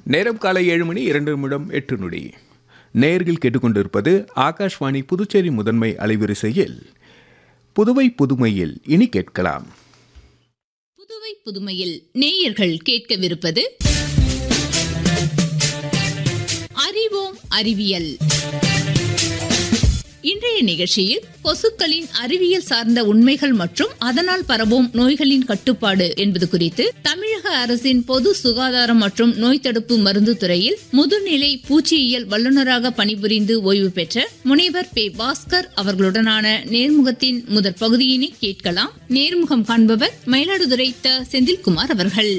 நேரம் காலை ஏழு மணி இரண்டு நிமிடம் எட்டு நொடி நேர்கள் கேட்டுக்கொண்டிருப்பது ஆகாஷ்வாணி புதுச்சேரி முதன்மை அலைவரிசையில் புதுவை புதுமையில் இனி கேட்கலாம் புதுவை புதுமையில் நேயர்கள் கேட்கவிருப்பது அறிவோம் அறிவியல் இன்றைய நிகழ்ச்சியில் கொசுக்களின் அறிவியல் சார்ந்த உண்மைகள் மற்றும் அதனால் பரவும் நோய்களின் கட்டுப்பாடு என்பது குறித்து தமிழக அரசின் பொது சுகாதாரம் மற்றும் நோய் தடுப்பு மருந்து துறையில் முதுநிலை பூச்சியியல் வல்லுநராக பணிபுரிந்து ஓய்வு பெற்ற முனைவர் பே பாஸ்கர் அவர்களுடனான நேர்முகத்தின் முதற் பகுதியினை கேட்கலாம் நேர்முகம் காண்பவர் மயிலாடுதுறை த செந்தில்குமார் அவர்கள்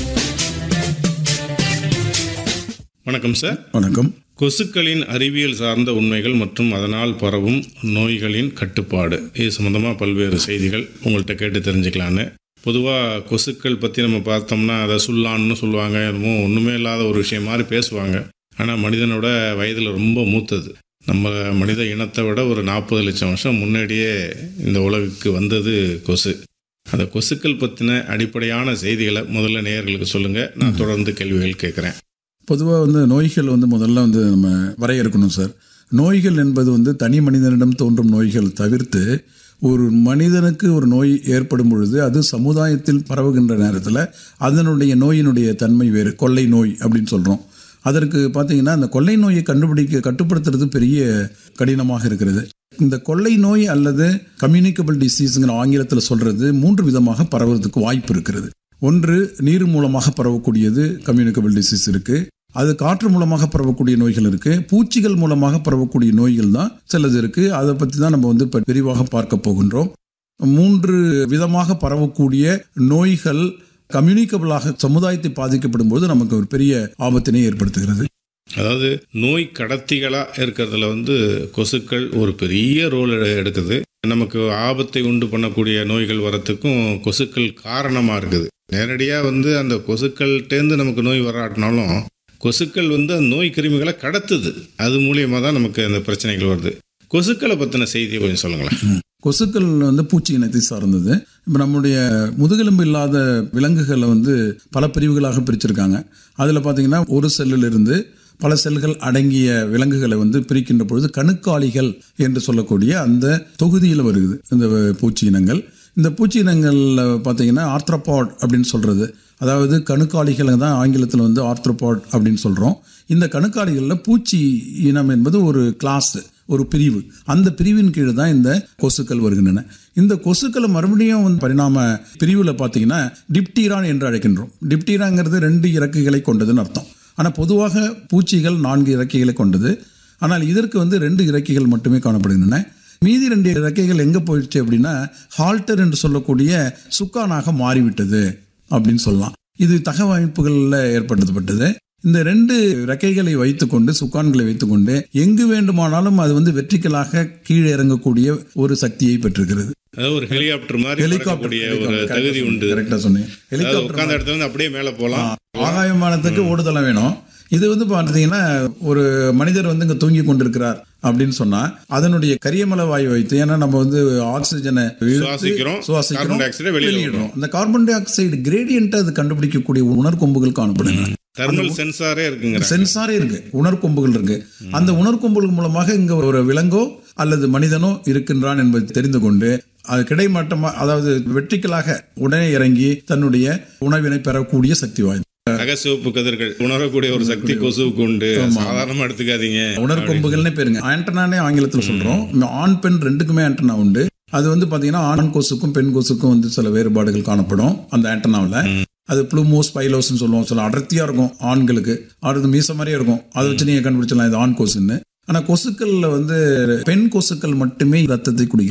வணக்கம் சார் வணக்கம் கொசுக்களின் அறிவியல் சார்ந்த உண்மைகள் மற்றும் அதனால் பரவும் நோய்களின் கட்டுப்பாடு இது சம்மந்தமாக பல்வேறு செய்திகள் உங்கள்கிட்ட கேட்டு தெரிஞ்சுக்கலான்னு பொதுவாக கொசுக்கள் பற்றி நம்ம பார்த்தோம்னா அதை சுல்லான்னு சொல்லுவாங்க என்னமோ ஒன்றுமே இல்லாத ஒரு விஷயம் மாதிரி பேசுவாங்க ஆனால் மனிதனோட வயதில் ரொம்ப மூத்தது நம்ம மனித இனத்தை விட ஒரு நாற்பது லட்சம் வருஷம் முன்னாடியே இந்த உலகுக்கு வந்தது கொசு அந்த கொசுக்கள் பற்றின அடிப்படையான செய்திகளை முதல்ல நேயர்களுக்கு சொல்லுங்கள் நான் தொடர்ந்து கேள்விகள் கேட்குறேன் பொதுவாக வந்து நோய்கள் வந்து முதல்ல வந்து நம்ம வரையறுக்கணும் சார் நோய்கள் என்பது வந்து தனி மனிதனிடம் தோன்றும் நோய்கள் தவிர்த்து ஒரு மனிதனுக்கு ஒரு நோய் ஏற்படும் பொழுது அது சமுதாயத்தில் பரவுகின்ற நேரத்தில் அதனுடைய நோயினுடைய தன்மை வேறு கொள்ளை நோய் அப்படின்னு சொல்கிறோம் அதற்கு பார்த்தீங்கன்னா அந்த கொள்ளை நோயை கண்டுபிடிக்க கட்டுப்படுத்துறது பெரிய கடினமாக இருக்கிறது இந்த கொள்ளை நோய் அல்லது கம்யூனிகபிள் டிசீஸுங்கிற ஆங்கிலத்தில் சொல்கிறது மூன்று விதமாக பரவுறதுக்கு வாய்ப்பு இருக்கிறது ஒன்று நீர் மூலமாக பரவக்கூடியது கம்யூனிகபிள் டிசீஸ் இருக்கு அது காற்று மூலமாக பரவக்கூடிய நோய்கள் இருக்கு பூச்சிகள் மூலமாக பரவக்கூடிய நோய்கள் தான் சிலது இருக்கு அதை பற்றி தான் நம்ம வந்து இப்போ விரிவாக பார்க்க போகின்றோம் மூன்று விதமாக பரவக்கூடிய நோய்கள் கம்யூனிகபிளாக சமுதாயத்தை பாதிக்கப்படும் போது நமக்கு ஒரு பெரிய ஆபத்தினை ஏற்படுத்துகிறது அதாவது நோய் கடத்திகளாக இருக்கிறதுல வந்து கொசுக்கள் ஒரு பெரிய ரோல் எடுக்குது நமக்கு ஆபத்தை உண்டு பண்ணக்கூடிய நோய்கள் வரத்துக்கும் கொசுக்கள் காரணமாக இருக்குது நேரடியாக வந்து அந்த கொசுக்கள்கிட்டேருந்து நமக்கு நோய் வராட்டினாலும் கொசுக்கள் வந்து அந்த நோய் கிருமிகளை கடத்துது அது மூலியமாக தான் நமக்கு அந்த பிரச்சனைகள் வருது கொசுக்களை பற்றின செய்தியை கொஞ்சம் சொல்லுங்களேன் கொசுக்கள் வந்து பூச்சி இனத்தை சார்ந்தது இப்போ நம்முடைய முதுகெலும்பு இல்லாத விலங்குகளை வந்து பல பிரிவுகளாக பிரிச்சிருக்காங்க அதில் பார்த்தீங்கன்னா ஒரு செல்லில் இருந்து பல செல்கள் அடங்கிய விலங்குகளை வந்து பிரிக்கின்ற பொழுது கணுக்காளிகள் என்று சொல்லக்கூடிய அந்த தொகுதியில் வருகிறது இந்த பூச்சி இனங்கள் இந்த பூச்சி இனங்களில் பார்த்தீங்கன்னா ஆர்த்ரோபாட் அப்படின்னு சொல்கிறது அதாவது கணுக்காளிகளை தான் ஆங்கிலத்தில் வந்து ஆர்த்ரோபாட் அப்படின்னு சொல்கிறோம் இந்த கணுக்காளிகளில் பூச்சி இனம் என்பது ஒரு கிளாஸ் ஒரு பிரிவு அந்த பிரிவின் கீழே தான் இந்த கொசுக்கள் வருகின்றன இந்த கொசுக்களை மறுபடியும் வந்து பரிணாம பிரிவில் பார்த்தீங்கன்னா டிப்டீரான் என்று அழைக்கின்றோம் டிப்டீராங்கிறது ரெண்டு இறக்கைகளை கொண்டதுன்னு அர்த்தம் ஆனால் பொதுவாக பூச்சிகள் நான்கு இறக்கைகளை கொண்டது ஆனால் இதற்கு வந்து ரெண்டு இறக்கைகள் மட்டுமே காணப்படுகின்றன மீதி ரெண்டு இறக்கைகள் எங்கே போயிடுச்சு அப்படின்னா ஹால்டர் என்று சொல்லக்கூடிய சுக்கானாக மாறிவிட்டது அப்படின்னு சொல்லலாம் இது தகவமைப்புகளில் ஏற்படுத்தப்பட்டது இந்த ரெண்டு ரெக்கைகளை வைத்துக்கொண்டு சுக்கான்களை வைத்துக்கொண்டு எங்கு வேண்டுமானாலும் அது வந்து வெற்றிகளாக கீழே இறங்கக்கூடிய ஒரு சக்தியை பெற்றிருக்கிறது அதாவது ஒரு ஹெலிகாப்டர் மாதிரி பறக்கக்கூடிய ஒரு தகுதி உண்டு கரெக்டா சொன்னீங்க அதாவது ஹெலிகாப்டர் உட்கார்ந்த இடத்துல இருந்து அப்படியே மேலே போகலாம் ஆகாய விமானத்துக்கு ஓடுதளம் வேணும் இது வந்து பார்த்தீங்கன்னா ஒரு மனிதர் வந்து இங்கே தூங்கி கொண்டிருக்கிறார் அப்படின்னு சொன்னா அதனுடைய கரியமல வாயு வைத்து ஏன்னா நம்ம வந்து ஆக்சிஜனை இழுத்து சுவாசிக்கிறோம். சுவாசிக்கிறோம் கார்பன் டை ஆக்சைடை வெளியில வெளியிடுறோம் இந்த கார்பன் டை ஆக்சைடு கிரேடியன்ட்டை அது கண்டுபிடிக்கக்கூடிய உணர்கொம்புகள் காணப்படுங்க தெர்மல் சென்சாரே இருக்குங்கிற சென்சாரே இருக்கு உணர்கொம்புகள் இருக்கு அந்த உணர்கொம்புகள் மூலமாக இங்க ஒரு விலங்கோ அல்லது மனிதனோ இருக்கின்றான் என்பதை தெரிந்து கொண்டு அது கிடைமட்டமா அதாவது வெற்றிகளாக உடனே இறங்கி தன்னுடைய உணவினை பெறக்கூடிய சக்தி வாய்ந்தது அகசிவப்பு கதிர்கள் உணரக்கூடிய ஒரு சக்தி கொசுவுக்கு உண்டு சாதாரணமா எடுத்துக்காதீங்க உணர்கொம்புகள்னே பேருங்க ஆண்டனானே ஆங்கிலத்தில் சொல்றோம் இந்த ஆண் பெண் ரெண்டுக்குமே ஆண்டனா உண்டு அது வந்து பாத்தீங்கன்னா ஆண் கொசுக்கும் பெண் கொசுக்கும் வந்து சில வேறுபாடுகள் காணப்படும் அந்த ஆண்டனாவில் அது ப்ளூமோஸ் பைலோஸ்னு சொல்லுவோம் சில அடர்த்தியா இருக்கும் ஆண்களுக்கு அடுத்து மீச மாதிரியே இருக்கும் அதை வச்சு நீங்க கண்டுபிடிச்சலாம் இது ஆண் கொசுன்னு ஆனா கொசுக்கள்ல வந்து பெண் கொசுக்கள் மட்டுமே ரத்தத்தை குடிக்கும்